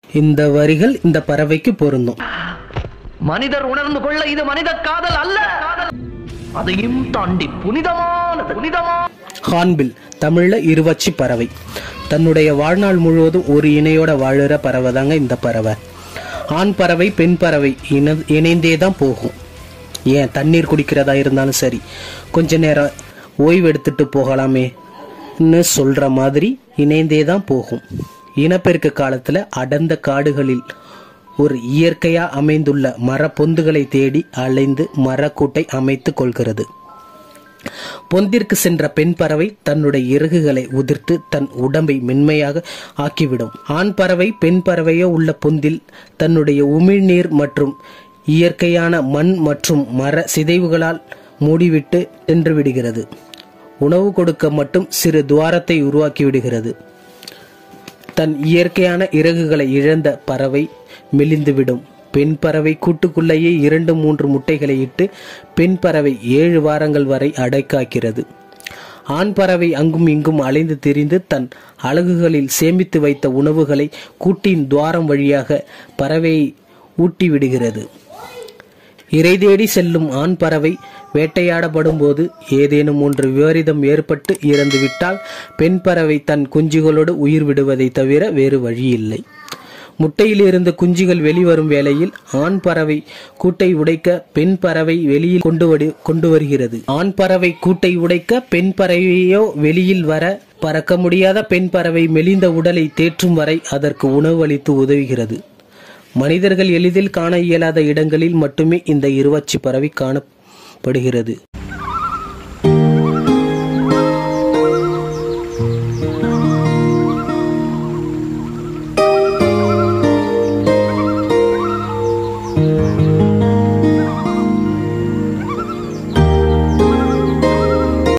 இந்த வரிகள் இந்த பறவைக்கு பொருந்தும் மனிதர் உணர்ந்து கொள்ள இது மனித காதல் அல்ல அதையும் தாண்டி புனிதமானது புனிதமான ஹார்ன்பில் தமிழ்ல இருவச்சி பறவை தன்னுடைய வாழ்நாள் முழுவதும் ஒரு இணையோட வாழுற பறவை தாங்க இந்த பறவை ஆண் பறவை பெண் பறவை இண இணைந்தே தான் போகும் ஏன் தண்ணீர் குடிக்கிறதா இருந்தாலும் சரி கொஞ்ச நேரம் ஓய்வு எடுத்துட்டு போகலாமேன்னு சொல்ற மாதிரி இணைந்தே தான் போகும் இனப்பெருக்க காலத்துல அடர்ந்த காடுகளில் ஒரு இயற்கையா அமைந்துள்ள மரப்பொந்துகளை தேடி அலைந்து மரக்கூட்டை அமைத்துக் கொள்கிறது பொந்திற்கு சென்ற பெண் பறவை தன்னுடைய இறகுகளை உதிர்த்து தன் உடம்பை மென்மையாக ஆக்கிவிடும் ஆண் பறவை பெண் பறவையோ உள்ள பொந்தில் தன்னுடைய உமிழ்நீர் மற்றும் இயற்கையான மண் மற்றும் மர சிதைவுகளால் மூடிவிட்டு சென்று விடுகிறது உணவு கொடுக்க மட்டும் சிறு துவாரத்தை உருவாக்கி விடுகிறது தன் இயற்கையான இறகுகளை இழந்த பறவை மெலிந்துவிடும் பெண் பறவை கூட்டுக்குள்ளேயே இரண்டு மூன்று முட்டைகளை இட்டு பெண் பறவை ஏழு வாரங்கள் வரை அடைக்காக்கிறது ஆண் பறவை அங்கும் இங்கும் அலைந்து திரிந்து தன் அலகுகளில் சேமித்து வைத்த உணவுகளை கூட்டின் துவாரம் வழியாக பறவையை ஊட்டி விடுகிறது இறை தேடி செல்லும் ஆண் பறவை வேட்டையாடப்படும் போது ஏதேனும் ஒன்று விபரீதம் ஏற்பட்டு இறந்துவிட்டால் பெண் பறவை தன் குஞ்சுகளோடு உயிர் விடுவதை தவிர வேறு வழியில்லை முட்டையிலிருந்து குஞ்சுகள் வெளிவரும் வேளையில் ஆண் பறவை கூட்டை உடைக்க பெண் பறவை வெளியில் கொண்டு வடி- கொண்டு வருகிறது ஆண் பறவை கூட்டை உடைக்க பெண் பறவையோ வெளியில் வர பறக்க முடியாத பெண் பறவை மெலிந்த உடலை தேற்றும் வரை அதற்கு உணவு அளித்து உதவுகிறது மனிதர்கள் எளிதில் காண இயலாத இடங்களில் மட்டுமே இந்த இருவச்சி பறவை காணப்படுகிறது